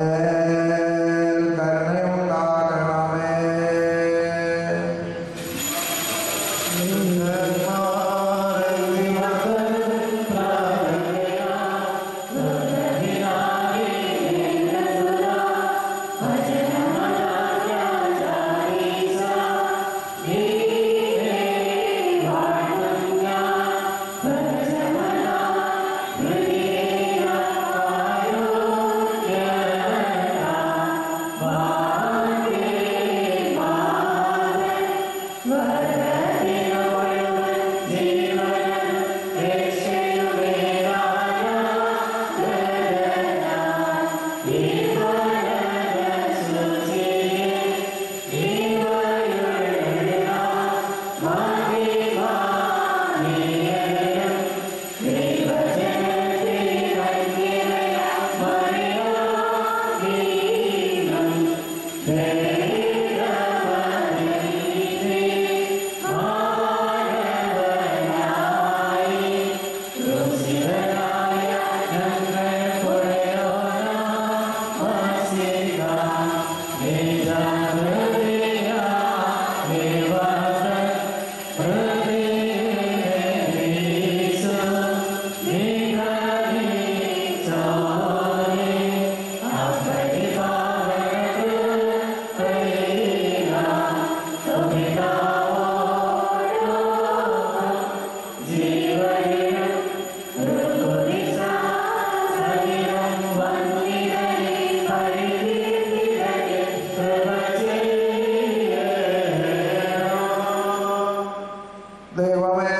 ദൈവമേ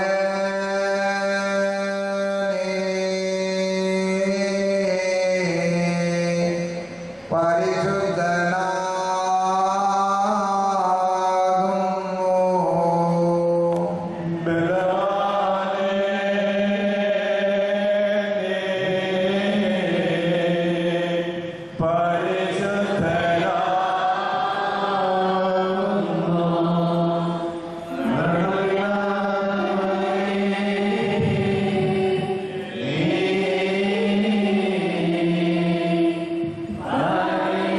പരിശുദ്ധനാകുന്നു പരിശുദ്ധനാ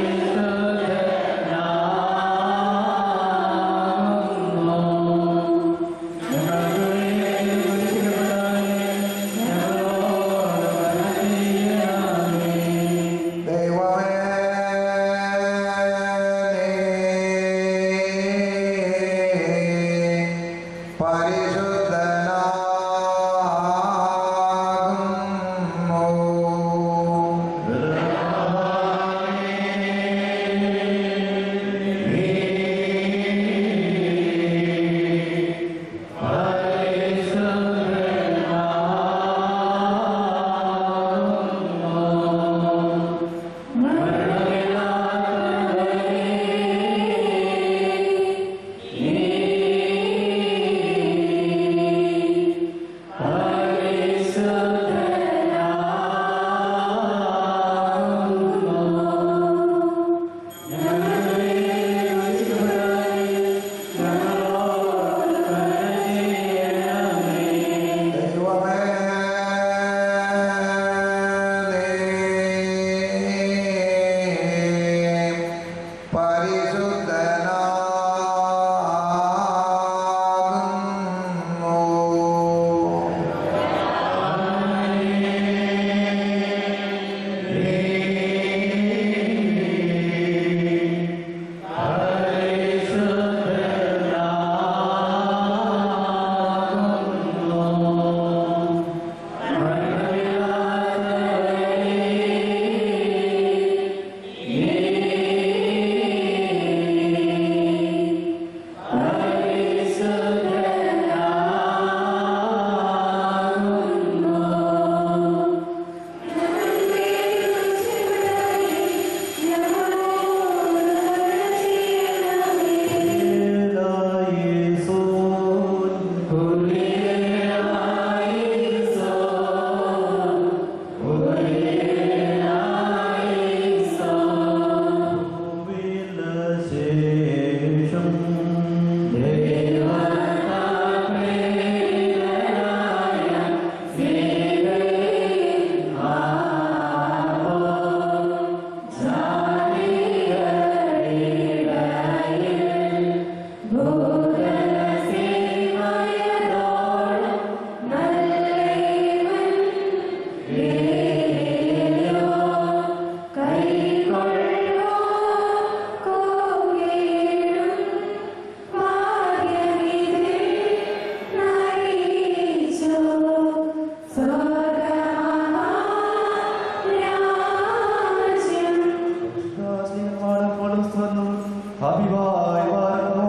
അഭിവായ് വാഴ്മോ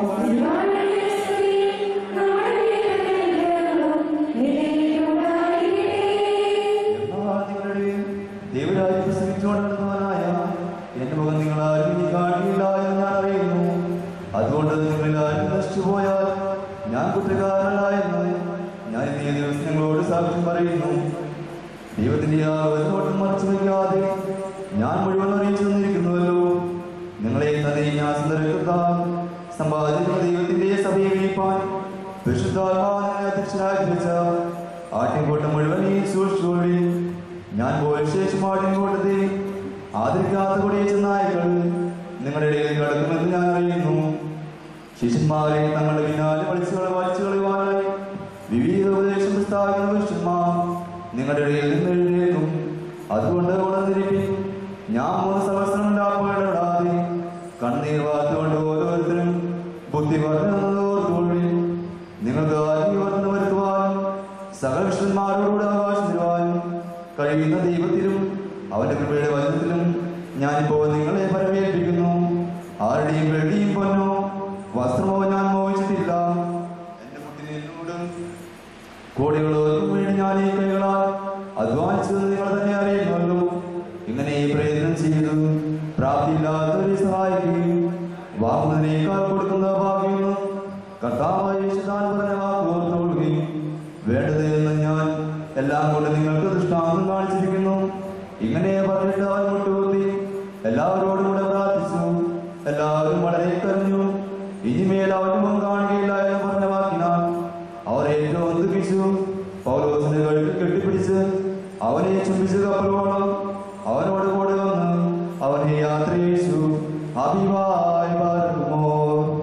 എന്നാൽ നിങ്ങളുടെ ദൈവരാജ്യം പ്രസംഗിച്ചുകൊണ്ടിരുന്നവനായ എന്റെ മുഖം നിങ്ങൾ ആരും ഇനി കാണില്ല എന്ന് ഞാൻ അറിയുന്നു അതുകൊണ്ട് നിങ്ങളിൽ ആരും നശിച്ചുപോയാൽ ഞാൻ കുറ്റക്കാരനല്ല എന്ന് ഞാൻ ഇന്നേ ദിവസം നിങ്ങളോട് സാക്ഷ്യം പറയുന്നു ദൈവത്തിന്റെ ആ വചനോട്ടം മറച്ചു വയ്ക്കാതെ ഞാൻ മുഴുവൻ അറിയിച്ചു തന്നിരിക്കുന്നുവല്ലോ നിങ്ങളെ തന്നെ ഞാൻ സുന്ദരത്താൽ സമ്പാദിക്കുന്ന ദൈവത്തിന്റെ സഭയെ വീപ്പാൻ വിശുദ്ധാത്മാവിനെ അധ്യക്ഷനായി വെച്ച ആട്ടിൻകൂട്ടം മുഴുവൻ ഈ സൂക്ഷിച്ചോടി ഞാൻ പോയ ശേഷം ആട്ടിൻകൂട്ടത്തെ ആദരിക്കാത്ത കൊടിയ നായകൾ നിങ്ങളുടെ ഇടയിൽ കിടക്കുമെന്ന് ഞാൻ അറിയുന്നു ശിഷ്യന്മാരെ തങ്ങളുടെ പിന്നാലെ പഠിച്ചുകളെ വലിച്ചു കളയുവാനായി വിവിധ ഉപദേശം പ്രസ്താവിക്കുന്ന പുരുഷന്മാർ നിങ്ങളുടെ ഇടയിൽ നിന്ന് എഴുന്നേൽക്കും അതുകൊണ്ട് ഉണർന്നിരിപ്പിൻ ഞാൻ മൂന്ന് സംവത്സരം ലാഭമിടാതെ കണ്ണീർ വാർത്തുകൊണ്ട് ഓരോരുത്തരും ബുദ്ധി പറഞ്ഞോർത്തുകൊള്ളിൽ നിങ്ങൾക്ക് ആത്മീയവർദ്ധന വരുത്തുവാനും സകലകൃഷ്ണന്മാരോട് അവകാശം തരുവാനും കഴിയുന്ന ദൈവത്തിലും അവന്റെ കൃപയുടെ വചനത്തിലും ഞാനിപ്പോൾ നിങ്ങളെ പരമേൽപ്പിക്കുന്നു ആരുടെയും വെള്ളിയും പൊന്നോ വസ്ത്രമോ ഞാൻ മോഹിച്ചിട്ടില്ല എന്റെ മുട്ടിനോട് കോടികളോർക്കും വേണ്ടി ഞാൻ ഈ കൈകളാൽ അധ്വാനിച്ചത് നിങ്ങൾ തന്നെ അറിയുന്നുവല്ലോ ഇങ്ങനെ ഈ പ്രയത്നം ചെയ്തു പ്രാപ്തിയില്ലാത്തവരെ സഹായിക്കുകയും വാങ്ങുന്നതിനേക്കാൾ കൊടുക്കുന്ന ഭാഗ്യം കർത്താവായ യേശുദാൻ പറഞ്ഞ വാക്ക് ഓർത്തുകൊള്ളുകയും വേണ്ടത് എന്ന് ഞാൻ എല്ലാം കൊണ്ട് നിങ്ങൾക്ക് ദൃഷ്ടാന്തം കാണിച്ചിരിക്കുന്നു ഇങ്ങനെ പറഞ്ഞിട്ട് അവൻ മുട്ടുകുത്തി എല്ലാവരോടും കൂടെ പ്രാർത്ഥിച്ചു എല്ലാവരും വളരെ കരഞ്ഞു ഇനിമേൽ അവന്റെ മുഖം കാണുകയില്ല എന്ന് പറഞ്ഞ വാക്കിനാൽ അവർ ഏറ്റവും ദുഃഖിച്ചു പൗലോസിന്റെ കഴുത്തിൽ കെട്ടിപ്പിടിച്ച് അവനെ ചുംബിച്ച് കപ്പലോളം അവനോട് കൂടെ വന്ന് അവനെ യാത്ര ചെയ്യിച്ചു അഭിവായ് പാർക്കുമോ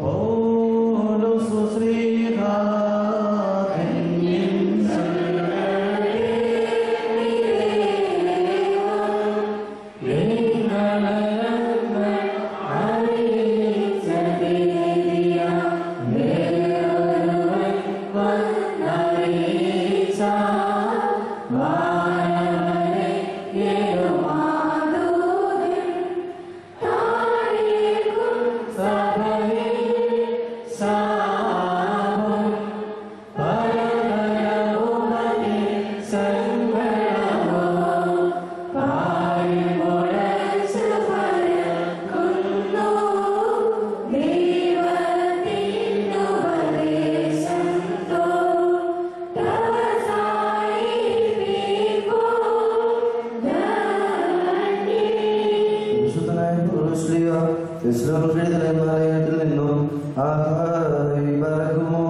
വിശുദ്ധനായ പൗലോസ്ലീഹ തെസ്സലോനിക്കയിലെ ദേവാലയത്തിൽ നിന്നും ആഹായി പറക്കുമോ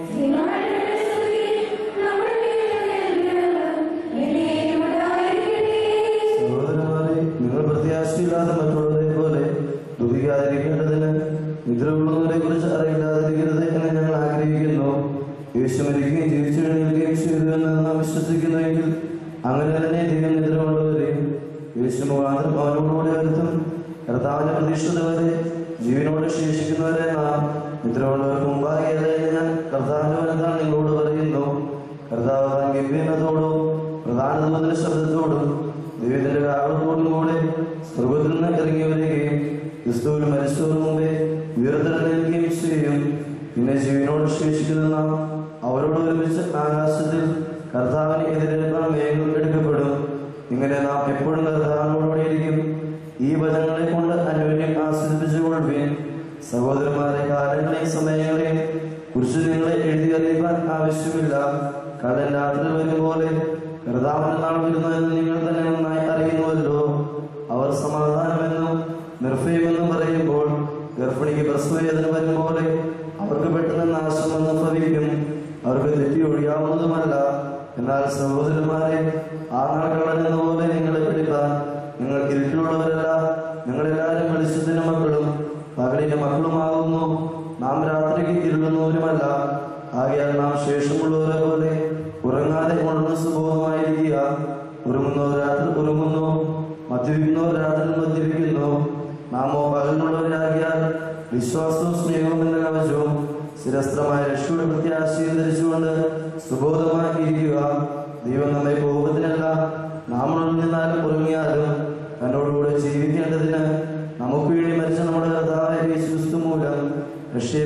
സഹോദരന്മാരെ നിങ്ങൾ പ്രത്യാശയില്ലാതെ മറ്റുള്ളവരെ പോലെ ദുഃഖിക്കാതിരിക്കേണ്ടതിന് നിദ്രയുള്ളവരെ കുറിച്ച് അറിയില്ലാതിരിക്കരുത് എന്ന് ഞങ്ങൾ ആഗ്രഹിക്കുന്നു യേശു മരിക്കുകയും ജീവിച്ചു എഴുന്നേൽക്കുകയും ചെയ്തു എന്ന് നാം വിശ്വസിക്കുന്നുവെങ്കിൽ അങ്ങനെ തന്നെ ദൈവം നിദ്രയുള്ളവരെയും യേശു മുഖാന്തരം അവനോടുകൂടി വരുത്തും കർത്താവിന്റെ പ്രതീക്ഷിത വരെ ജീവനോട് ശേഷിക്കുന്നവരെ നാം നിദ്രയുള്ളവർക്ക് മുമ്പാകിയല്ല എന്ന് ഞാൻ കർത്താവിന്റെ വനത്താൽ നിങ്ങളോട് പറയുന്നു കർത്താവ് താൻ ഗംഭീരതോടും പ്രധാന ദൂതന്റെ ശബ്ദത്തോടും ദൈവത്തിന്റെ കാവളത്തോടും കൂടെ സ്വർഗത്തിൽ നിന്ന് ഇറങ്ങി വരികയും ക്രിസ്തുവിൽ മരിച്ചവർക്ക് മുമ്പേ ഉയർത്തെഴുന്നേൽക്കുകയും ചെയ്യും പിന്നെ ജീവനോട് ശേഷിക്കുന്ന നാം അവരോട് ഒരുമിച്ച് ആകാശത്തിൽ കർത്താവിന് എതിരേൽക്കാൻ വേഗം എടുക്കപ്പെടും ഇങ്ങനെ നാം എപ്പോഴും കർത്താവിനോടുകൂടിയിരിക്കും ഈ വചനങ്ങളെ കൊണ്ട് അന്യോന്യം ആസ്വദിപ്പിച്ചുകൊള്ളുകയും സഹോദരന്മാരെ കാലങ്ങളെയും സമയങ്ങളെയും കുറിച്ച് നിങ്ങളെ എഴുതി അറിയിക്കാൻ ആവശ്യമില്ല കടൽ രാത്രി വരും പോലെ കർത്താവിന്റെ നാൾ വരുന്നതെന്ന് നിങ്ങൾ തന്നെ നന്നായി അറിയുന്നുവല്ലോ അവർ സമാധാനമെന്നും നിർഭയമെന്നും പറയുമ്പോൾ ഗർഭിണിക്ക് പ്രസവവേദന വരും പോലെ അവർക്ക് പെട്ടെന്ന് നാശം വന്ന് ഭവിക്കും അവർക്ക് തെറ്റി ഒഴിയാവുന്നതുമല്ല എന്നാൽ സഹോദരന്മാരെ ആ നാൾ കള്ളനെന്ന പോലെ നിങ്ങളെ പിടിക്കാൻ നിങ്ങൾ ഇരുട്ടിലുള്ളവരല്ല നിങ്ങളെല്ലാവരും വെളിച്ചത്തിന്റെ മക്കളും പകലിന്റെ മക്കളുമാകുന്നു നാം രാത്രിക്ക് ഇരുളുന്നവരുമല്ല ആകയാൽ നാം ശേഷമുള്ളവരെ പോലെ ഉറങ്ങാതെ ഉണർന്ന് സുബോധമായിരിക്കുക ഉറങ്ങുന്നവർ രാത്രി ഉറങ്ങുന്നു മദ്യപിക്കുന്നവർ രാത്രി മദ്യപിക്കുന്നു നാമോ പകലിനുള്ളവരാകിയാൽ വിശ്വാസവും സ്നേഹവും എന്ന കവചവും സ്ഥിരസ്ത്രമായ രക്ഷയുടെ പ്രത്യാശയും ധരിച്ചുകൊണ്ട് സുബോധമായി ഇരിക്കുക ദൈവം നമ്മെ കോപത്തിനല്ല നാം ഉണർന്നിരുന്നാലും ഉറങ്ങിയാലും തന്നോടുകൂടെ ജീവിക്കേണ്ടതിന് നമുക്ക് വേണ്ടി മരിച്ച നമ്മുടെ കർത്താവായ യേശു ക്രിസ്തു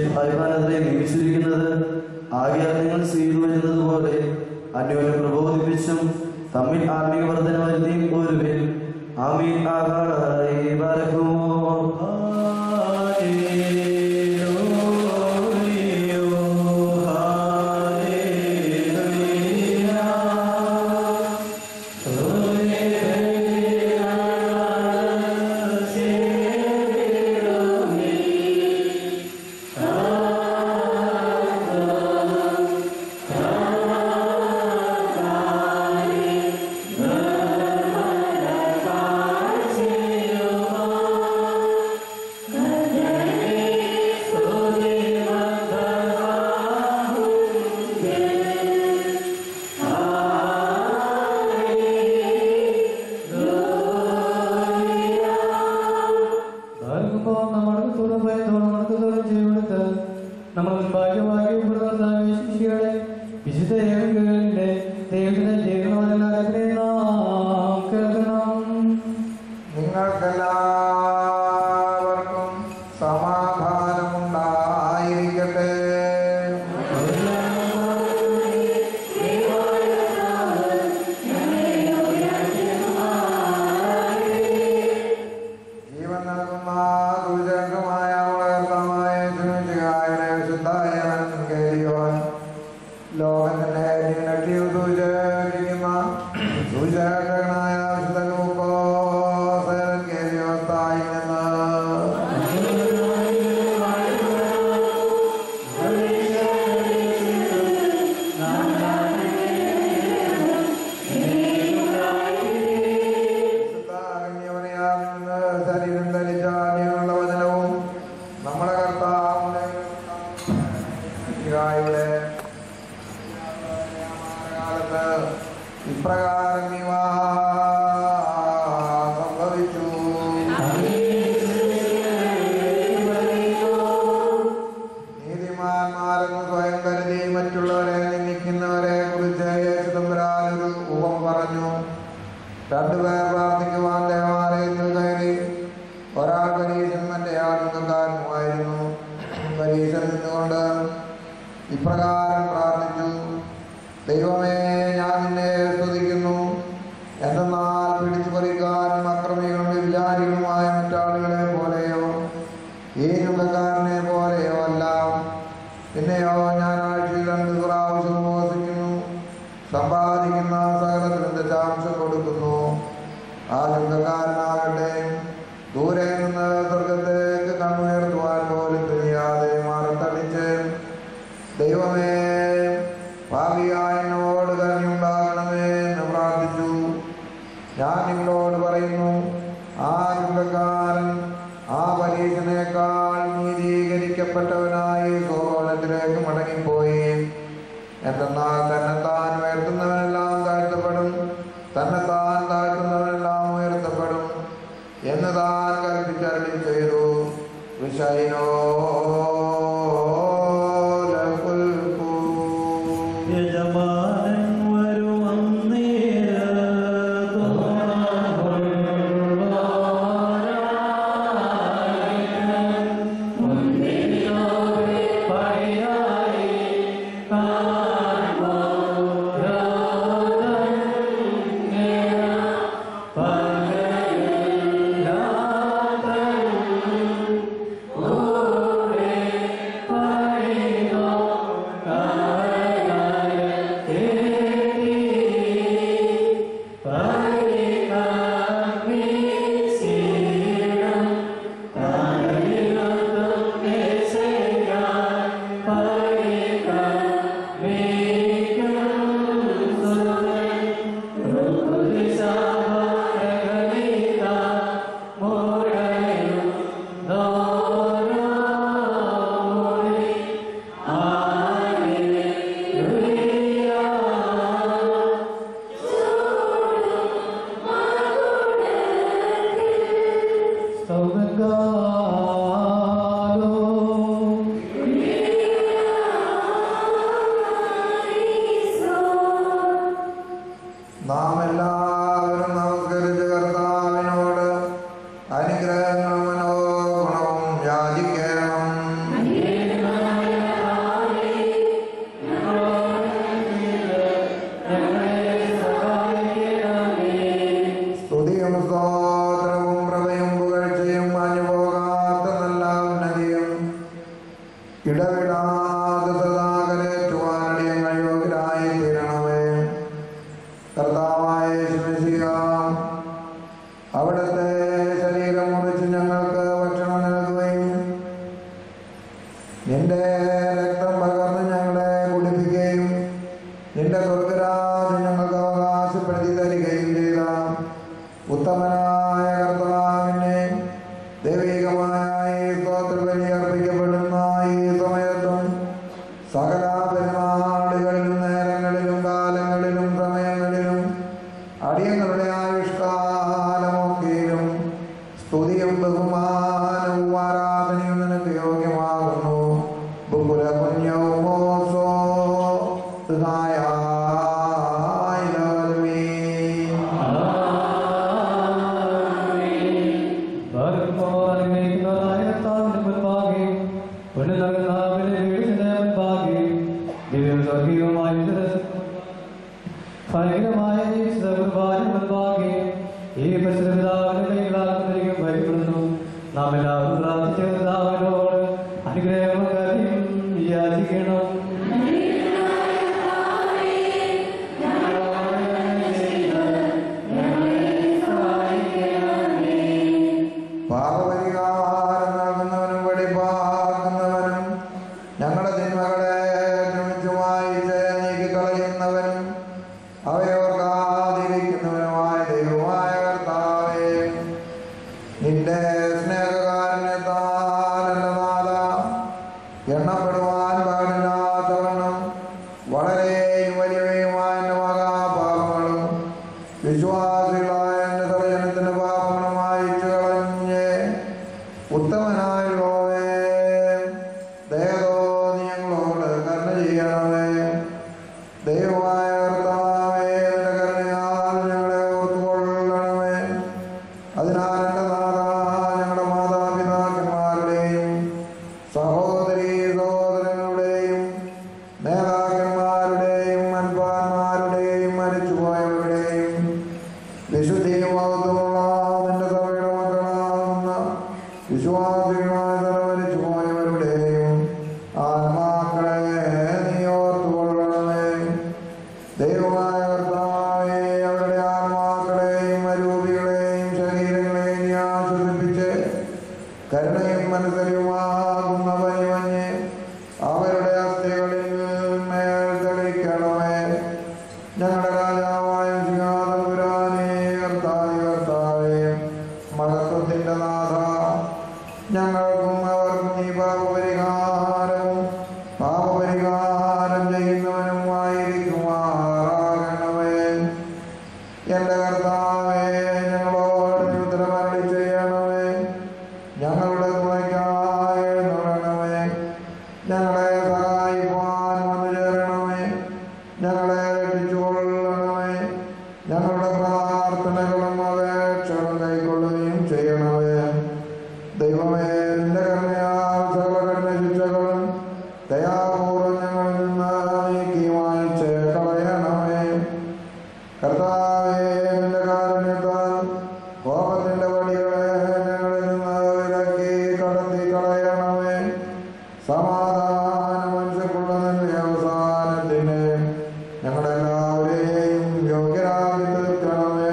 ഭായിമാനത്രേ നിയമിച്ചിരിക്കുന്നത് ആകയാൽ നിങ്ങൾ ചെയ്തു വരുന്നത് പോലെ അന്യോന്യം പ്രബോധിപ്പിച്ചും തമ്മിൽ ആത്മീയ വർധന വരുത്തിയും ഒരുവിൽ ആമീൻ ആകാളായി പറക്കുമോ ആർക്കുമ്പോൾ നമ്മൾക്ക് തുടർഭയത്തോളം നടക്കുന്നതോളം ചെയ്തെടുത്ത് നമ്മൾ ഭാഗ്യമായി ശിശികളെ വിശുദ്ധ ഏവരുടെ ദൈവത്തിന്റെ ജീവനോദനാഥനെ നാം കേൾക്കണം നിങ്ങൾക്കെല്ലാവർക്കും സമാധാനമുണ്ടായിരിക്കട്ടെ ജീവൻ നൽകുന്ന ദുരിതമായ വളർത്തമായ ശുചിയായ വിശുദ്ധായ കേരിയോൻ ലോകത്തിന്റെ നീനട്ടിയിൽ സൂചിക്കുന്ന സൂചകനായ വിശുദ്ധ ലൂക്കോസേരൻ കേരിയോത്തായി നിന്ന് ശരീരം ധരിച്ചാലുള്ള വചനവും നമ്മുടെ കർത്താവിന്റെ ഇവിടെ കാലത്ത് ഇപ്രകാരം ഇവ സംഭവിച്ചു നീതിമാന്മാരെന്ന് സ്വയം കരുതി മറ്റുള്ളവരെ നിന്ദിക്കുന്നവരെ കുറിച്ച് യേശുദമ്പരാനൊരു ഉപമ പറഞ്ഞു രണ്ടുപേർ പ്രാർത്ഥിക്കുവാൻ ദേവാലയത്തിൽ കയറി ഒരാൾ പരീശൻ മറ്റേ ആൾ നിന്നുകാരനുമായിരുന്നു പരീശൻ നിന്നുകൊണ്ട് ഇപ്രകാരം പ്രാർത്ഥിച്ചു ദൈവമേ ഞാൻ നിന്നെ സ്തുതിക്കുന്നു എന്തെന്നാൽ പിടിച്ചു പറിക്കാനും അക്രമികളും വിചാരികളുമായ മറ്റാളുകളെ പോലെയോ ഈ ചുങ്കക്കാരനെ പോലെയോ അല്ല പിന്നെയോ ഞാൻ ആഴ്ചയിൽ രണ്ട് പ്രാവശ്യം ഉപവസിക്കുന്നു സമ്പാദിക്കുന്ന സകലത്തിനും ദശാംശം കൊടുക്കുന്നു ആ ചുങ്കക്കാരനാകട്ടെ ദൂരെ നിന്ന് സ്വർഗത്തേക്ക് കണ്ണുയർത്തുവാൻ പോലും കഴിയാതെ മാറത്തടിച്ച് ദൈവമേ ഭാവിയായ എന്നോട് കരുണയുണ്ടാകണമേ എന്ന് പ്രാർത്ഥിച്ചു ഞാൻ നിങ്ങളോട് പറയുന്നു ആ ചുങ്കക്കാരൻ ആ പരീക്ഷനേക്കാൾ നീതീകരിക്കപ്പെട്ടവനായി ഗോളത്തിലേക്ക് മടങ്ങിപ്പോയി എന്തെന്നാൽ തന്നെത്താൻ ഉയർത്തുന്നവനെല്ലാം താഴ്ത്തപ്പെടും തന്നെത്താൻ താഴ്ത്തുന്നവനെല്ലാം ഉയർത്തപ്പെടും എന്ന് താൻ കൽപ്പിച്ചരളി ചെയ്തു വിഷയിനോ ലഹുൽക്കൂ. യജമാനൻ നാം എല്ലാവരും നമസ്കരിച്ച് കർത്താവിനോട് അനുഗ്രഹങ്ങളും മനോഗുണവും യാചിക്കണം സ്തുതിയും ബഹുമാനവും ആരാധനയും നിനക്ക് യോഗ്യമാകുന്നു ബുക്കുല കുഞ്ഞവും ഓസോ സഹായ ഭയങ്കരമായ കുർബാനമുൻപാകെ ഈ പരിശുദ്ധപിതാവിന്റെ കൈകളാകുന്നതിരിക്കും ഭയപ്പെടുന്നു നാം എല്ലാവരും പ്രാർത്ഥിച്ച കർത്താവിനോട് അനുഗ്രഹം കരുതിയും യാചിക്കണം പാപപരിഹാരം നൽകുന്നവനും വെളിപ്പാക്കുന്നവനും ഞങ്ങളുടെ തിന്മകളെ ക്ഷമിച്ചുമായി നീക്കിക്കളയുന്നവനും അവയോർക്കാതിരിക്കുന്നവനുമായ ദൈവമായ കർത്താവേ നിന്റെ സ്നേഹകാരനെത്താനല്ല എണ്ണപ്പെടുവാൻ പാടില്ലാത്തവണ്ണം വളരെ വലിയവയുമായ എൻ്റെ മഹാപാപങ്ങളും വിശ്വാസികളായ എൻ്റെ സർജനത്തിൻ്റെ പാപങ്ങളും അയച്ചു കളഞ്ഞ് ഉത്തമനായുള്ളവേ ദയതോ നീ ഞങ്ങളോട് കരുണ ചെയ്യണമേ ദൈവമായ കർത്താവേ നിന്റെ കരുണയാൽ ഞങ്ങളെ ഓർത്തുകൊള്ളണമേ അതിനാൽ എൻ്റെ നാഥ ഞങ്ങളുടെ മാതാപിതാക്കന്മാരുടെയും സഹോദരീ സഹോദരങ്ങളുടെയും നേതാക്കന്മാരുടെയും അൻപാന്മാരുടെയും മരിച്ചുപോയവരുടെയും വിശുദ്ധിയും മഹത്വമുള്ള നിന്റെ സഭയുടെ മക്കളാകുന്ന വിശ്വാസികളായ തലവരിച്ചു പോയവരുടെയും ആത്മാക്കളെ നീ ഓർത്തുകൊള്ളണമേ ദൈവമായ കർത്താവേ അവരുടെ ആത്മാക്കളെയും അരൂപികളെയും ശരീരങ്ങളെയും നീ ആശ്വസിപ്പിച്ച് കരുണയും മനസ്സരിയുമാകുന്ന പനിമഞ്ഞ് അവരുടെ അസ്ഥികളിൽ മേൽ തെളിക്കണമേ ഞങ്ങളുടെ രാജാവായ സിംഹാതപുരാനേ കർത്താവേ കർത്താവേ മഹത്വത്തിന്റെ നാഥ ഞങ്ങൾക്കും അവർക്കും നീ പാപപരിഹാരവും പാപപരിഹാരം ചെയ്യുന്നവനുമായിരിക്കുമാറാകണമേ എന്റെ കർത്താവേ ഞങ്ങളോട് നീ ഉത്തരമരളി ചെയ്യണമേ ഞങ്ങളുടെ തുണയ്ക്കായി എഴുന്നള്ളണമേ ഞങ്ങളെ സഹായിക്കുവാൻ വന്നു ചേരണമേ ഞങ്ങളെ രക്ഷിച്ചുകൊള്ളണമേ ഞങ്ങളുടെ പ്രാർത്ഥനകളും അപേക്ഷകളും കൈക്കൊള്ളുകയും ചെയ്യണമേ ദൈവമേ നിന്റെ കരുണയാൽ സകല കഠിന ശിക്ഷകളും ദയാപൂർവം ഞങ്ങളിൽ നിന്ന് നീക്കി വാങ്ങിച്ച് കളയണമേ കർത്താവേ നിന്റെ കാരുണ്യത്താൽ കോപത്തിന്റെ വടികളെ ഞങ്ങളിൽ നിന്ന് വിലക്കി കടത്തി കളയണമേ സമാധാന മനുഷ്യക്കുള്ള നിന്റെ അവസാനത്തിന് ഞങ്ങളെല്ലാവരെയും യോഗ്യരാക്കി തീർക്കണമേ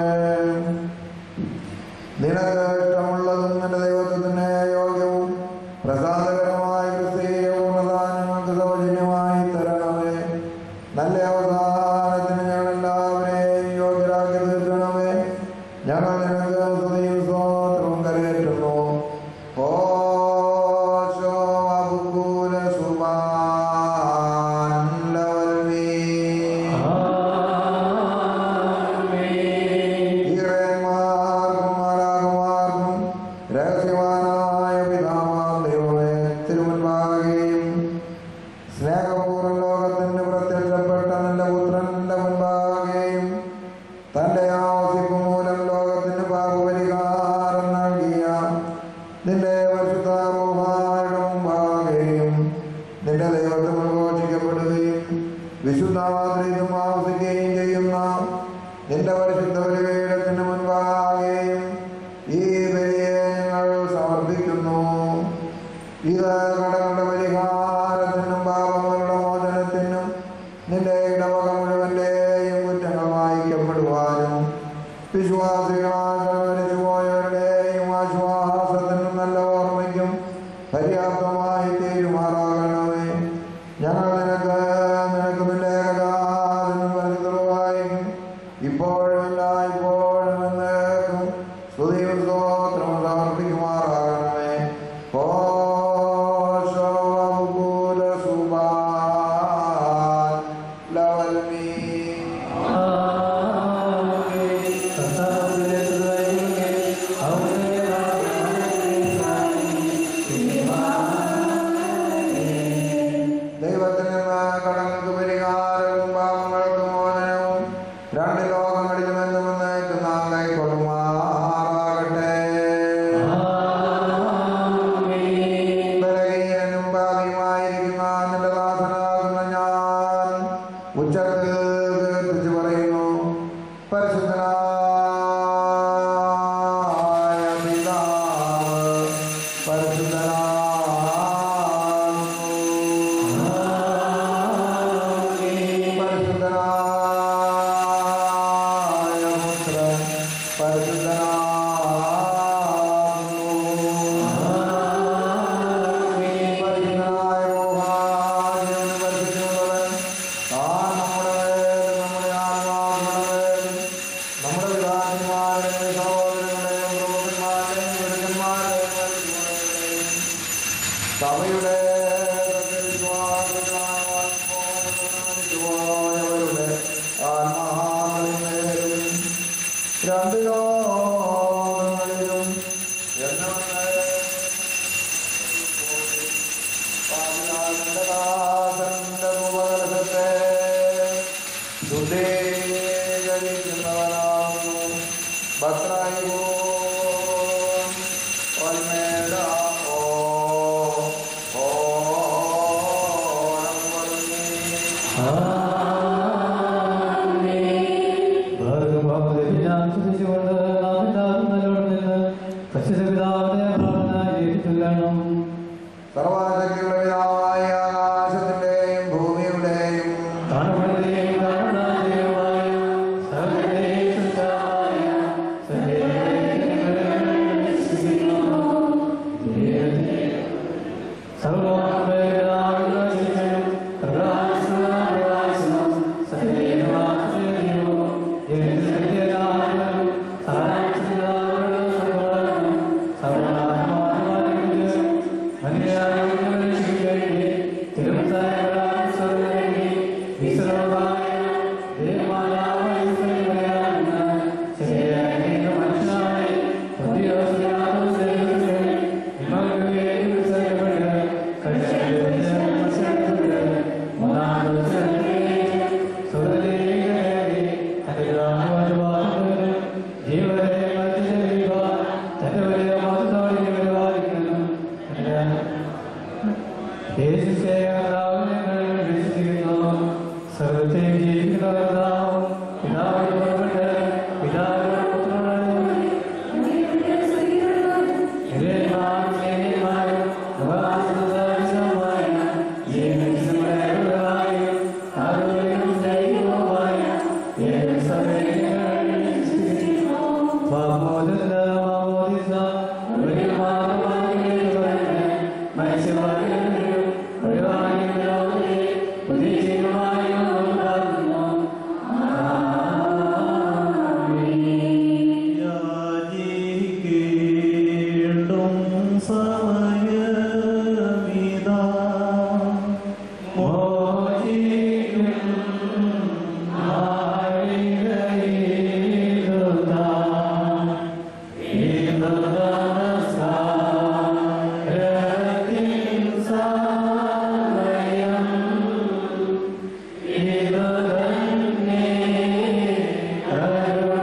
നിനക്ക് ഇഷ്ടമുള്ളതും നിന്റെ ദൈവത്തിന് യോഗ്യവും പ്രസാദകരമായ ക്രിസ്തീയ പൂർണ്ണത ഞങ്ങൾക്ക് സൗജന്യമായി തരണമേ നല്ല അവസാനത്തിന് ഞങ്ങൾ എല്ലാവരെയും യോഗ്യരാക്കി തീർക്കണമേ ഞങ്ങൾ നിനക്ക് സ്തുതിയും സ്തോത്രവും കരയേറ്റുന്നു ഓശോ അബുക്കൂല സുബാൻ ലവൽമീ ഈറന്മാർക്കും മാലാകുമാർക്കും രഹസ്യവാനായ പിതാവാം ദൈവമേ തിരുമുൻപാകെയും സ്നേഹപൂർവ്വം ലോകത്തിന് പ്രത്യക്ഷപ്പെട്ട നിന്റെ പുത്രന്റെ മുൻപാകെയും തന്റെ ആവസിക്കും മൂലം ലോകത്തിന് പാപപരിഹാരം നൽകിയ നിന്റെ പരിശുദ്ധാരൂഹായുടെ മുമ്പാകെയും നിന്റെ ദൈവത്തിൽ പ്രഘോഷിക്കപ്പെടുകയും വിശുദ്ധാദ്രീതും ആവസിക്കുകയും ചെയ്യുന്ന നിന്റെ പരിശുദ്ധ ബലിപീഠത്തിന് മുൻപാകെയും ഈ ബലിയെ ഞങ്ങൾ സമർപ്പിക്കുന്നു ഇത് കടങ്ങളുടെ പരിഹാരത്തിനും പാപങ്ങളുടെ മോചനത്തിനും നിന്റെ ഇടവക മുഴുവന്റെയും കുറ്റങ്ങൾ വായിക്കപ്പെടുവാനും വിശ്വാസികളായ മരിച്ചു പോയവരുടെയും ആശ്വാസത്തിനും നല്ല ഓർമ്മ സഭയുടെ പോയവരുടെ ആത്മാവിലും രണ്ട് ലോകങ്ങളിലും എന്നവരുടെ പാപിയാകേണ്ടതാകേണ്ട ഉപകരണത്തെ ശുദ്ധീകരിക്കുന്നവനാകുന്നു ഭദ്രായോ ഒൽമേട ഓ ഓണം വരുന്നേ സർവശക്തിയുള്ള പിതാവായ ആകാശത്തിന്റെയും ഭൂമിയുടെയും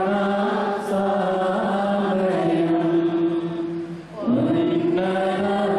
ും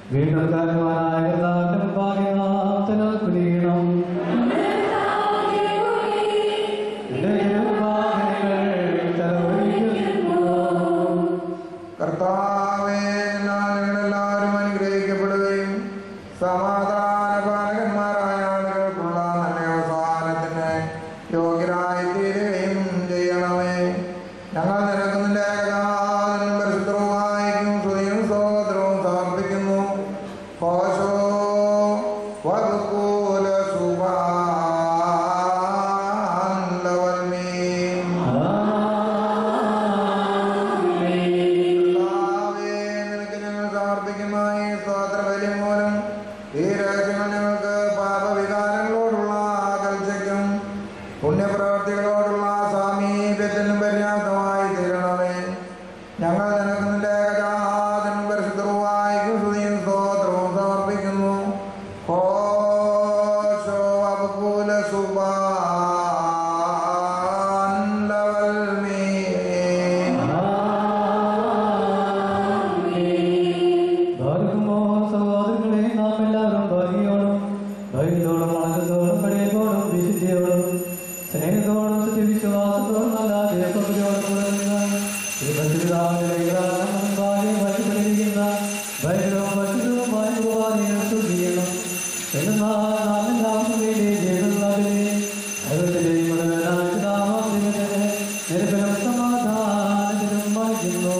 വീണ്ടും കാരണവാനായ കർത്താവിന്റെ മുമ്പാകെ നാം തന്നെ കുനിയണം. നിന്റെ തിരുവാതിരകൾ തലകുനിക്കുന്നു. കർത്താവേ ഞങ്ങളെല്ലാവരും അനുഗ്രഹിക്കപ്പെടുകയും സമാധാന പാലകന്മാരായ ആളുകൾക്കുള്ള നല്ല അവസാനത്തിന് യോഗ്യരായി തീരുകയും ചെയ്യണമേ ഞങ്ങൾ നിനക്ക് നിന്റെ ഏകനാഥനും പരിശുദ്ധവുമായിരിക്കും സ്തുതിയും സ്തോത്രവും സമർപ്പിക്കുന്നു ഹോശോ വകുകൂല സുബാൻ കർത്താവേ, നിനക്ക് ഞങ്ങൾ സമർപ്പിക്കുന്ന ഈ സ്തോത്രബലി മൂലം ഈ രഹസ്യങ്ങൾ ഞങ്ങൾക്ക് പാപവികാരങ്ങളോടുള്ള അകൽച്ചയ്ക്കും പുണ്യപ്രവർത്തികളോടുള്ള സാമീപ്യത്തിനും പര്യാപ്തമായി തീരണമേ ഞങ്ങൾ നിനക്ക് നിന്റെ ഏകജാതനും പരിശുദ്ധവുമായിരിക്കും സ്തുതിയും സ്തോത്രവും സമർപ്പിക്കുന്നു ഹോശോ അപകൂല സുബാൻ ലവൽമീ ഭാഗ്യമോ സഹോദരങ്ങളെ നാം എല്ലാവരും ഭാഗ്യയോടും ഭയത്തോടും ആനന്ദത്തോടും കടയത്തോടും വിശുദ്ധിയോടും സ്നേഹത്തോടും സത്യവിശ്വാസത്തോടും നല്ല ദേവത്തോടും വഹിപ്പെട്ടിരിക്കുന്ന ഭയങ്കരവും വശുദ്ധവുമായ ഉപാധികൾ സ്തുതിക്കണം എന്നാൽ നാം എല്ലാവർക്കും വേണ്ടി ചെയ്തുള്ളവരെ ദൈവത്തിന്റെയും മുഴുവനായ നാമത്തിന് നിരന്തരം സമാധാനത്തിനും വഹിക്കുന്നു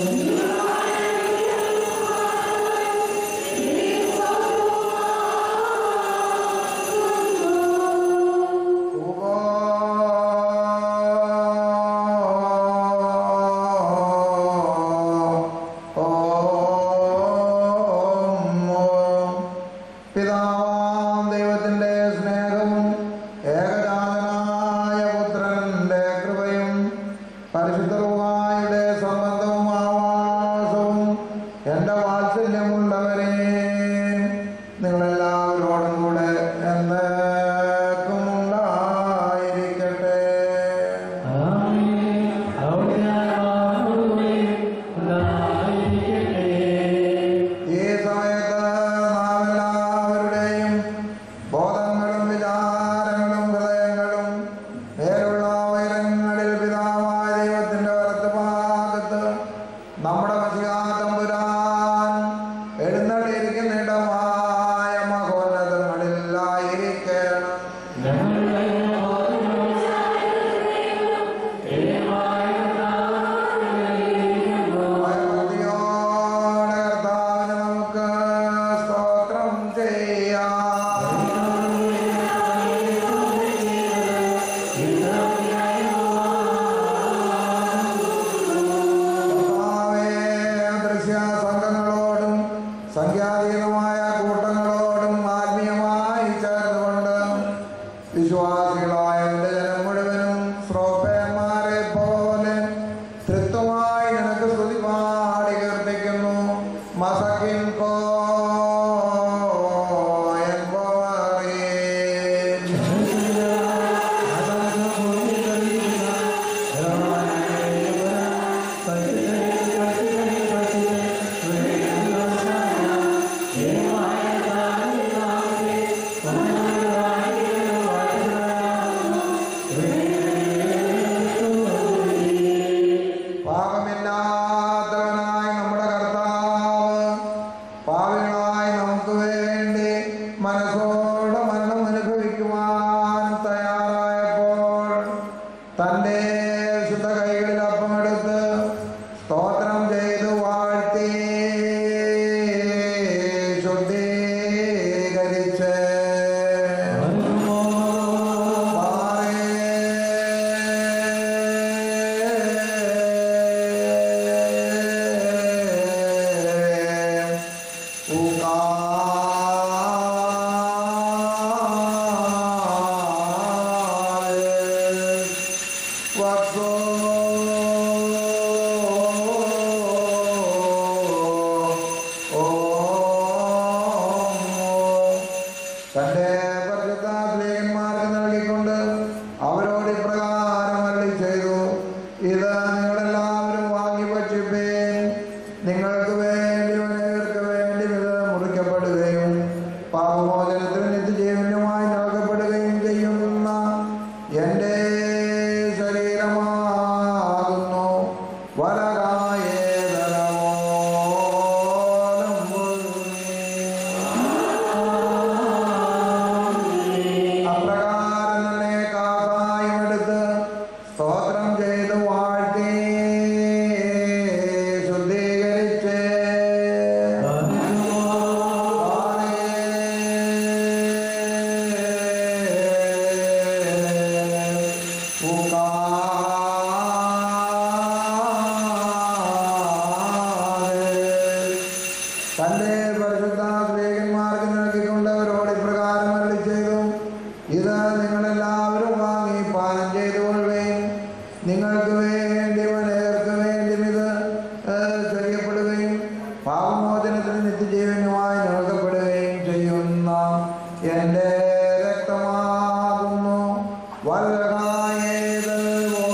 പിതാവാം ദൈവത്തിന്റെ സ്നേഹവും ഏകജാതനായ പുത്രന്റെ കൃപയും പരിശുദ്ധവുമായുടെ സംബന്ധവും ആവാസവും എന്റെ വാത്സല്യമുള്ളവരെ നിങ്ങളെല്ലാവരോടും കൂടെ എന്നേക്കും ഉണ്ടായിരിക്കട്ടെ ഈ സമയത്ത് നാം എല്ലാവരുടെയും ബോധങ്ങളും വിചാരങ്ങളും ഹൃദയങ്ങളും മേലുള്ള ഉയരങ്ങളിൽ പിതാവായ ദൈവത്തിന്റെ വലത്ത് ഭാഗത്ത് നമ്മുടെ മസിഹാ തമ്പുരാൻ എഴുന്നള്ളിയിരിക്കുന്നിടമായ മഹോന്നതങ്ങളിലായിരിക്കണം ഭയഭക്തിയോടെ കർത്താവിന് നമുക്ക് സ്തോത്രം ചെയ്യാം കർത്താവേ, ദൃശ്യ സംഘങ്ങളോടും സംഖ്യാതീതമായ കൂട്ടങ്ങളോടും ആത്മീയമായി ചേർന്നുകൊണ്ട് വിശ്വാസികളായ എന്റെ ജനം മുഴുവനും ശ്രോപ്പന്മാരെ പോലെ തൃത്വമായി നിനക്ക് സ്തുതി പാടി കീർത്തിക്കുന്നു മസക്കിൻ കോയൻ കോറേ പാപമില്ലാത്തവനായ നമ്മുടെ കർത്താവ് പാവികളായ നമുക്ക് വേണ്ടി മനസ്സോടെ മരണം അനുഭവിക്കുവാൻ തയ്യാറായപ്പോൾ തൻ്റെ ശുദ്ധ കൈകളിൽ അപ്പമെടുത്ത് സ്തോത്രം ചെയ്തു വാഴ്ത്തി ശുദ്ധീകരിച്ച് പാറേ തന്റെ പരിശുദ്ധ സ്നേഹന്മാർക്ക് നൽകിക്കൊണ്ട് അവരോട് ഇപ്രകാരം അരുളി ചെയ്തു ഇത് നിങ്ങളെല്ലാവരും വാങ്ങി പാനം ചെയ്തുകൊള്ളുകയും നിങ്ങൾക്ക് വേണ്ടി മലയർക്ക് വേണ്ടി ഇത് ഏഹ്, ചെയ്യപ്പെടുകയും പാപമോചനത്തിന് നിത്യജീവനുമായി നൽകപ്പെടുകയും ചെയ്യുന്ന എൻ്റെ രക്തമാകുന്നു വൽകായേതൽ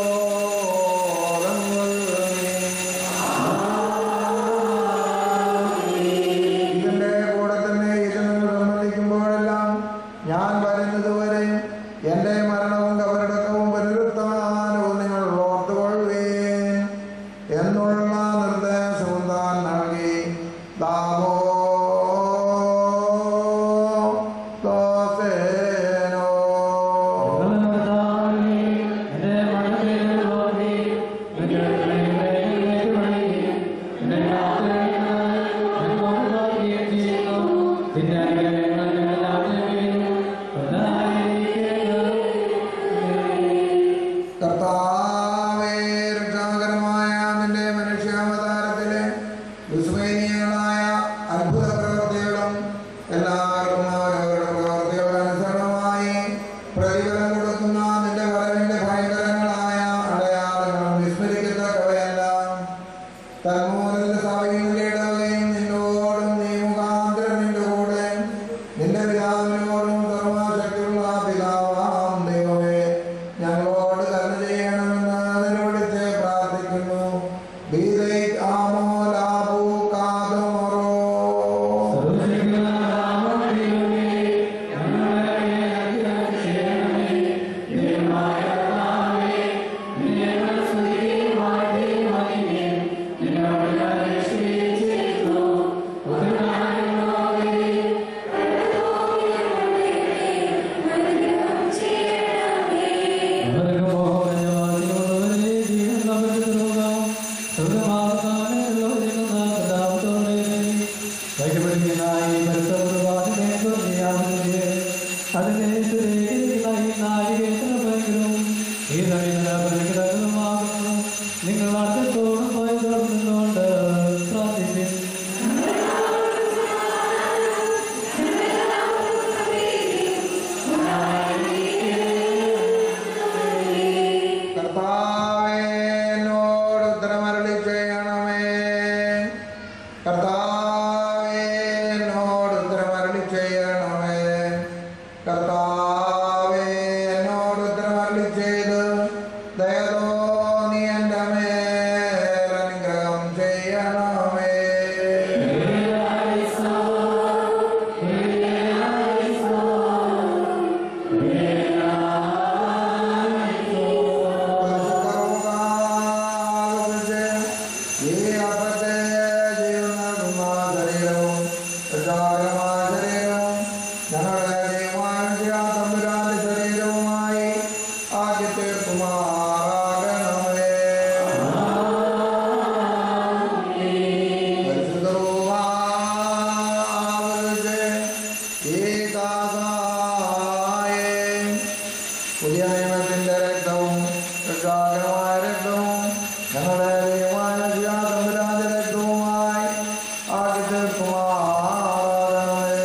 ഇതിന്റെ കൂടെ തന്നെ ഇത് നിങ്ങൾ സമ്മതിക്കുമ്പോഴെല്ലാം ഞാൻ വരുന്നത് വരെ എന്റെ മരണവും കബറടക്കവും പുനരുത്ഥാനവും നിങ്ങൾ ഓർത്തുകൊള്ളുകയും എന്നുള്ള നിർദ്ദേശവും താൻ നൽകി ദാമോ ദോസേനോ കർത്താവേ രക്ഷാകരമായ നിന്റെ മനുഷ്യാവതാരത്തിലെ വിസ്മയനീയങ്ങളായ അത്ഭുത പ്രവൃത്തികളും എല്ലാവർക്കും അവരവരുടെ പ്രവൃത്തികളുടെ അനുസരണമായി പ്രതിഫലം കൊടുക്കുന്ന നിന്റെ വരവിന്റെ ഭയങ്കരങ്ങളായ അടയാളങ്ങളും വിസ്മരിക്കത്തക്കവയെല്ലാം തന്മൂലത്തിൽ സഭയിൽ ഇടവുകയും നിന്നോടും നീ മുഖാന്തരം നിന്റെ കൂടെ നിന്റെ പിതാവിനോടും സർവശക്തിയുള്ള പിതാവാം ദൈവമേ ഞങ്ങളോട് കരുണ ചെയ്യണമെന്ന് നിന്നോടിച്ച് പ്രാർത്ഥിക്കുന്നു ബീദൈ ആമോ ലാബു കാതമറോ നിങ്ങൾ അടുത്തോടും പോയി തുറന്നുകൊണ്ട് പ്രാർത്ഥിക്കും കർത്താവേ എന്നോട് ഉത്തരമരളി ചെയ്യണമേ കർത്താവേ എന്നോട് ഉത്തരമരളി ചെയ്യണമേ കർത്താവേ എന്നോട് ഉത്തരമരളി ചെയ്ത് ദയതോ നീ എൻ്റെ മേൽ അനുഗ്രഹം ചെയ്യണമേ പുതിയ നിയമത്തിന്റെ രക്തവും രക്ഷാകരമായ രക്തവും ഞങ്ങളുടെ ദൈവമായ തമ്പുരാന്റെ രക്തവുമായി ആക്കി തീർക്കുമാറാകണമേ.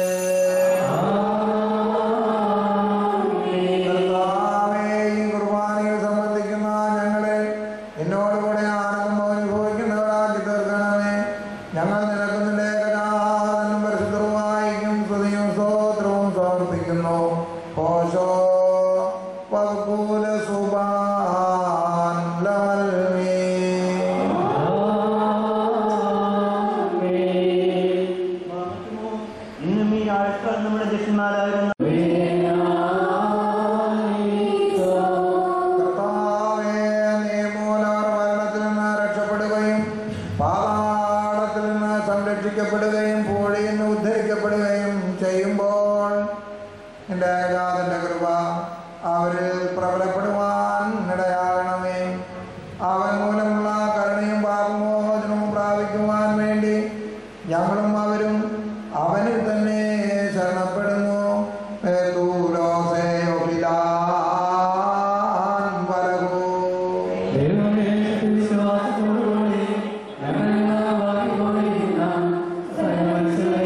കർത്താവേ, ഈ കുർബാനയിൽ സംബന്ധിക്കുന്ന ഞങ്ങളെ എന്നോടുകൂടെ ആനന്ദം അനുഭവിക്കുന്നവരാക്കി തീർക്കണമേ ഞങ്ങൾ നിനക്ക് നിന്റെ ഏകജാതനും പരിശുദ്ധവുമായിരിക്കും സ്തുതിയും സ്തോത്രവും സമർപ്പിക്കുന്നു ഓശോ വകുല സുബാൻ ലവൽമീ ഇന്നും ഈ ആൾക്കാർ നമ്മുടെ ദക്ഷിണാരായിരുന്ന കർത്താവേ, നീ മൂലം മരണത്തിൽ നിന്ന് രക്ഷപ്പെടുകയും പാതാളത്തിൽ നിന്ന് സംരക്ഷിക്കപ്പെടുകയും പൂഴിയിൽ നിന്ന് ഉദ്ധരിക്കപ്പെടുകയും ചെയ്യുമ്പോൾ നിന്റെ ഏകാതന്റെ കൃപ അവരിൽ പ്രബലപ്പെടുവാൻ ഇടയാകണമേ അവൻ മൂലമുള്ള കരുണയും പാപമോചനവും പ്രാപിക്കുവാൻ വേണ്ടി ഞങ്ങളും അവരും അവനിൽ തന്നെ ശരണപ്പെടുന്നു ഏതൂരോസേയോ പിതാൻ വലകൂ ദൈവമേ വിശ്വാസത്തോടുകൂടി ഞങ്ങൾ വാങ്ങിക്കൊണ്ടിരിക്കുന്ന സകല മനുഷ്യരെ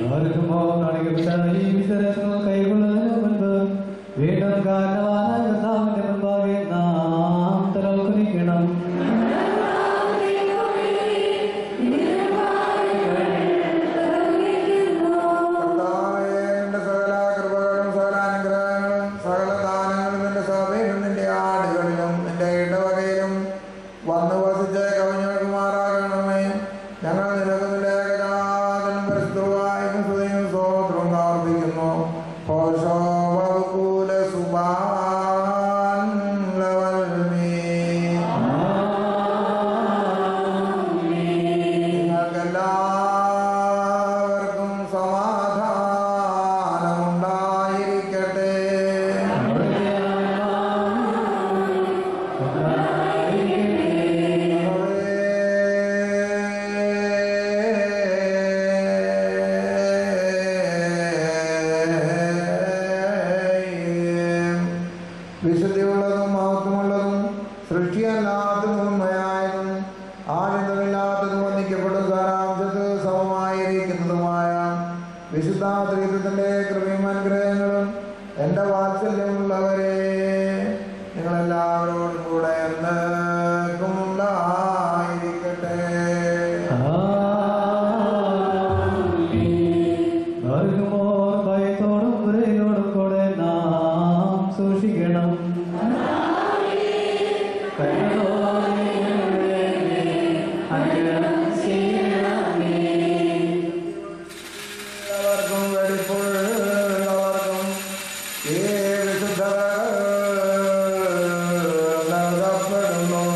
ആർക്കുമോ കാണിക്കപ്പെട്ടായി വിതരങ്ങൾ കൈകൊള്ളുന്നതിന് മുൻപ് വീണ്ടും കാരണവാനായ കർത്താവിന്റെ മുൻപാകെ നാം തലകുനിക്കണം കർത്താവേ, നിന്റെ സകല കൃപകളും സകല അനുഗ്രഹങ്ങളും സകല ദാനങ്ങളും നിന്റെ സഭയിലും നിന്റെ ആടുകളിലും നിന്റെ ഇടവകയിലും വന്നു വസിച്ച് കവിഞ്ഞുമാറാകണമേ ഞങ്ങൾ നിനക്ക് നിന്റെ ഏകജാതനും പരിശുദ്ധവുമായും സ്തുതിയും സ്തോത്രവും സമർപ്പിക്കുന്നു ഹോശോ വകുല സുബാൻ ലവൽമീ. നിങ്ങൾക്കെല്ലാവർക്കും സമാധാനമുണ്ടായിരിക്കട്ടെ വിശുദ്ധിയുള്ളതും മഹത്വമുള്ളതും സൃഷ്ടിയല്ലാത്തതും ഉണ്മയായതും ആനന്ദമില്ലാത്തതും വന്ദിക്കപ്പെടും സാരാംശത്ത് സമമായിരിക്കുന്നതുമായ വിശുദ്ധ ത്രിത്വത്തിന്റെ കൃപയും അനുഗ്രഹങ്ങളും എൻ്റെ വാത്സല്യമുള്ളവരെ നിങ്ങളെല്ലാവരോടും കൂടെ എന്നേക്കും ഉണ്ടായിരിക്കട്ടെ ആർക്കുമോ ഭയത്തോടും വിറയലോടും കൂടെ നാം സൂക്ഷിക്കണം എല്ലാവർക്കും വെടിപ്പുള്ളവർക്കും ഈ വിശുദ്ധ നൽകപ്പെടുന്നു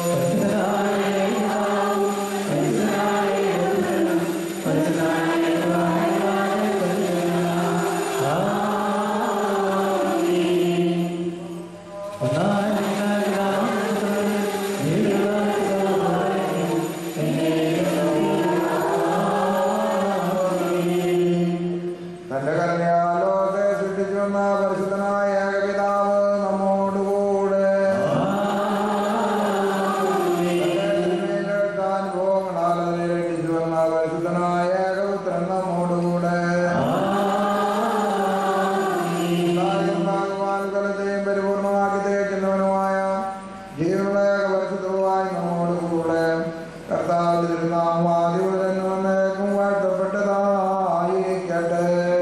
തന്റെ കന്യാലോകത്തെ സൃഷ്ടിച്ചു വന്ന പരിശുദ്ധനായ ഏകപിതാവ് നമ്മോടുകൂടെ അനുഭവങ്ങളാൽ അതിനെ രക്ഷിച്ചു വന്ന പരിശുദ്ധനായ ഏകപുത്രൻ നമ്മോടുകൂടെ ഭഗവാൻകലത്തെയും പരിപൂർണമാക്കി തേക്കുന്നവനുമായ ജീവനുള്ള ഏകപരിശുദ്ധവുമായി നമ്മോടുകൂടെ കർത്താവിന്റെ തിരുനാമാദിപുരൻ വന്നേക്കും വാഴ്ത്തപ്പെട്ടതായിരിക്കട്ടെ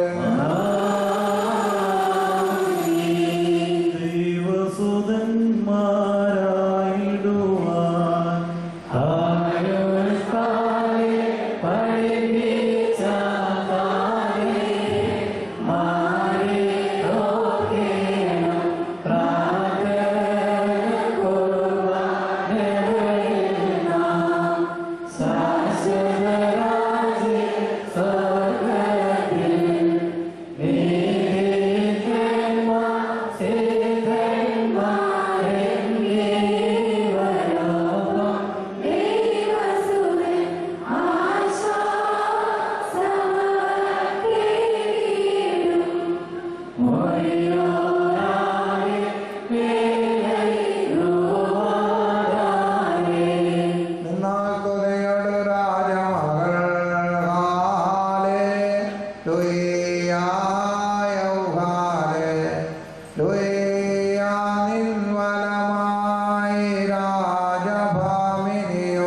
ദൈവസുതന്മാരായിടുവാൻ നിന്നാൽ തുതയുടെ രാജമകൾ ഹാലേ ലുയ്യായ ഹാലേ ലുയ്യാ നിൻവലമായി രാജഭാമിനിയോ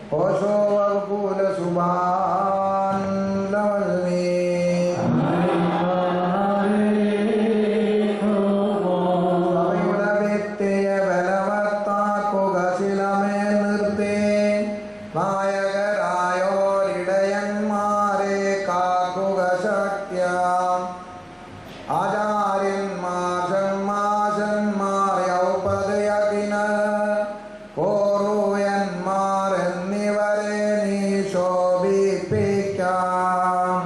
ഓശോ വകുല സുബാൻ ലവൽമീ സഭയുടെ വ്യക്തിയെ ബലവത്താക്കുക ശിലമേൽ നിർത്തി നായകരായോരിടയന്മാരെ കാക്കുക ശക്യ ആചാര്യന്മാർ ഷൺമാശന്മാർ യൗപതയകിന കോറൂയന്മാർ എന്നിവരെ നീ ശോഭിപ്പിക്കാം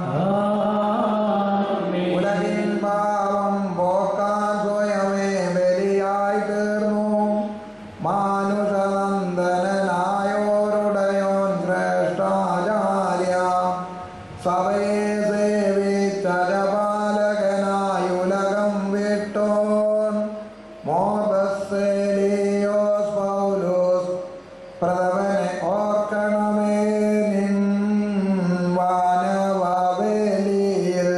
ഉലകിൻ പാവം പോക്കാൻ സ്വയമേ ബലിയായി തീർന്നു മാനുഷനന്ദനായോരുടയോൻ ശ്രേഷ്ഠാചാര്യ സഭയെ സേവിച്ചരപാലകനായി ഉലകം വിട്ടോൻ മോർബസ്സേലിയോസ് പൗലോസ് പ്രഥമനെ ഓർക്കണമേ നിൻ വാനവവേലിയിൽ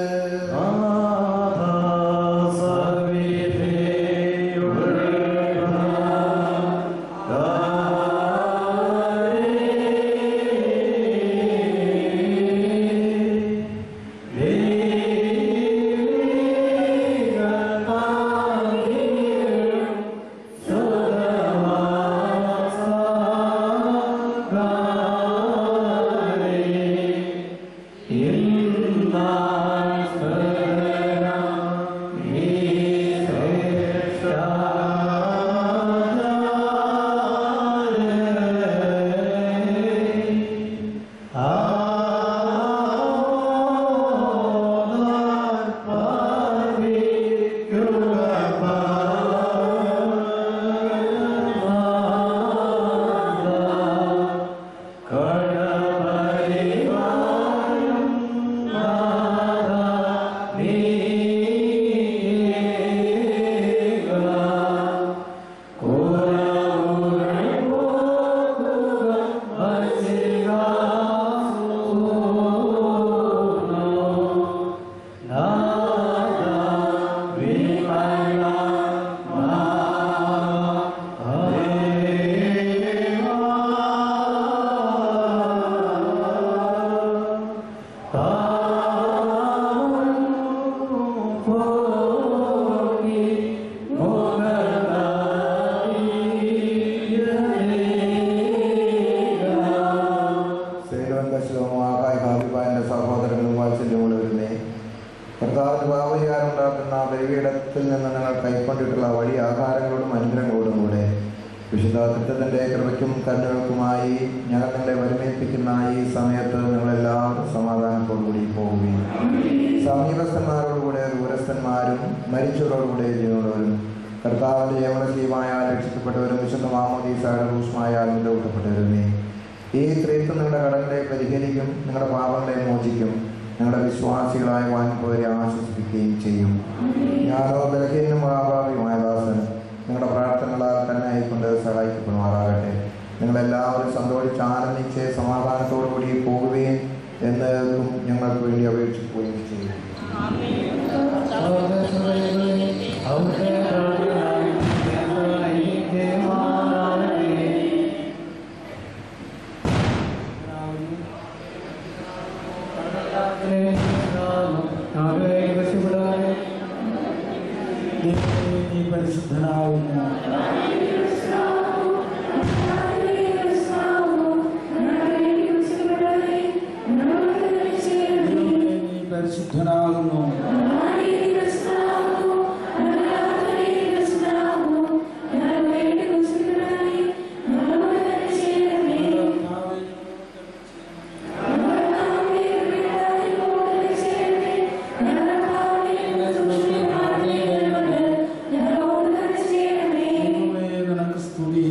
ശ്രീലങ്കശിവമാകായ കാവിപ്പായന്റെ സഹോദരങ്ങളും വാത്സല്യമുള്ളവരുന്നേ കർത്താവിന് ഭാവയാറുണ്ടാക്കുന്ന ബലിപീഠത്തിൽ നിന്ന് ഞങ്ങൾ കൈക്കൊണ്ടിട്ടുള്ള വഴി ആഹാരങ്ങളോടും അനുഗ്രഹങ്ങളോടും കൂടെ വിശുദ്ധ കൃത്യത്തിൻ്റെ കൃപയ്ക്കും കരുണകൾക്കുമായി ഞങ്ങൾ നിങ്ങളെ വരുമേൽപ്പിക്കുന്ന ഈ സമയത്ത് ഞങ്ങളെല്ലാവരും സമാധാനത്തോടുകൂടി പോവുകയും സമീപസ്ഥന്മാരോടുകൂടെ ദൂരസ്ഥന്മാരും മരിച്ചവരോടുകൂടെ ജീവനുള്ളവരും കർത്താവിൻ്റെ യമനസീയമായ രക്ഷിക്കപ്പെട്ടവരും വിശുദ്ധ മാമോദീസായുടെ രൂക്ഷമായ അനുഗ്രഹിക്കപ്പെട്ടവരുമേ ഈ ത്രീത്വം നിങ്ങളുടെ കടങ്ങളെ പരിഹരിക്കും നിങ്ങളുടെ പാപങ്ങളെ മോചിക്കും നിങ്ങളുടെ വിശ്വാസികളായ വാൻപോരെ ആശ്വസിപ്പിക്കുകയും ചെയ്യും ഞാനോ ബലഹീനും മഹാഭാവിയുമായ ദാസൻ നിങ്ങളുടെ പ്രാർത്ഥനകളാൽ തന്നെ ആയിക്കൊണ്ട് സഹായിക്കപ്പെടുമാറാകട്ടെ നിങ്ങളെല്ലാവരും സന്തോഷിച്ച് ആനന്ദിച്ച് സമാധാനത്തോടു കൂടി പോകുകയും എന്നതും ഞങ്ങൾക്ക് വേണ്ടി അപേക്ഷിക്കുകയും ചെയ്യും നീ പരിശുദ്ധനാവുന്നു നീ പരിശുദ്ധനാകുന്നു ദൈവമേ, നിനക്ക് സ്തുതി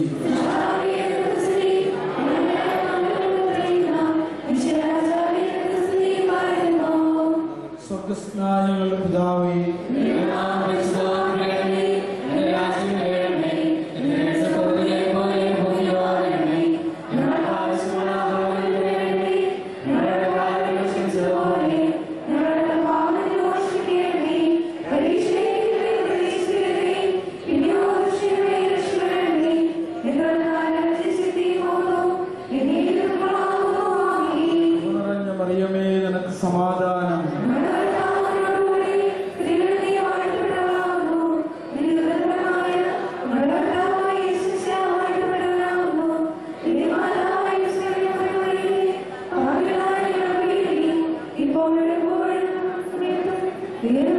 സ്വർഗസ്നായങ്ങളുടെ പിതാവേ Thank you. സമാധാനം ഇപ്പോൾ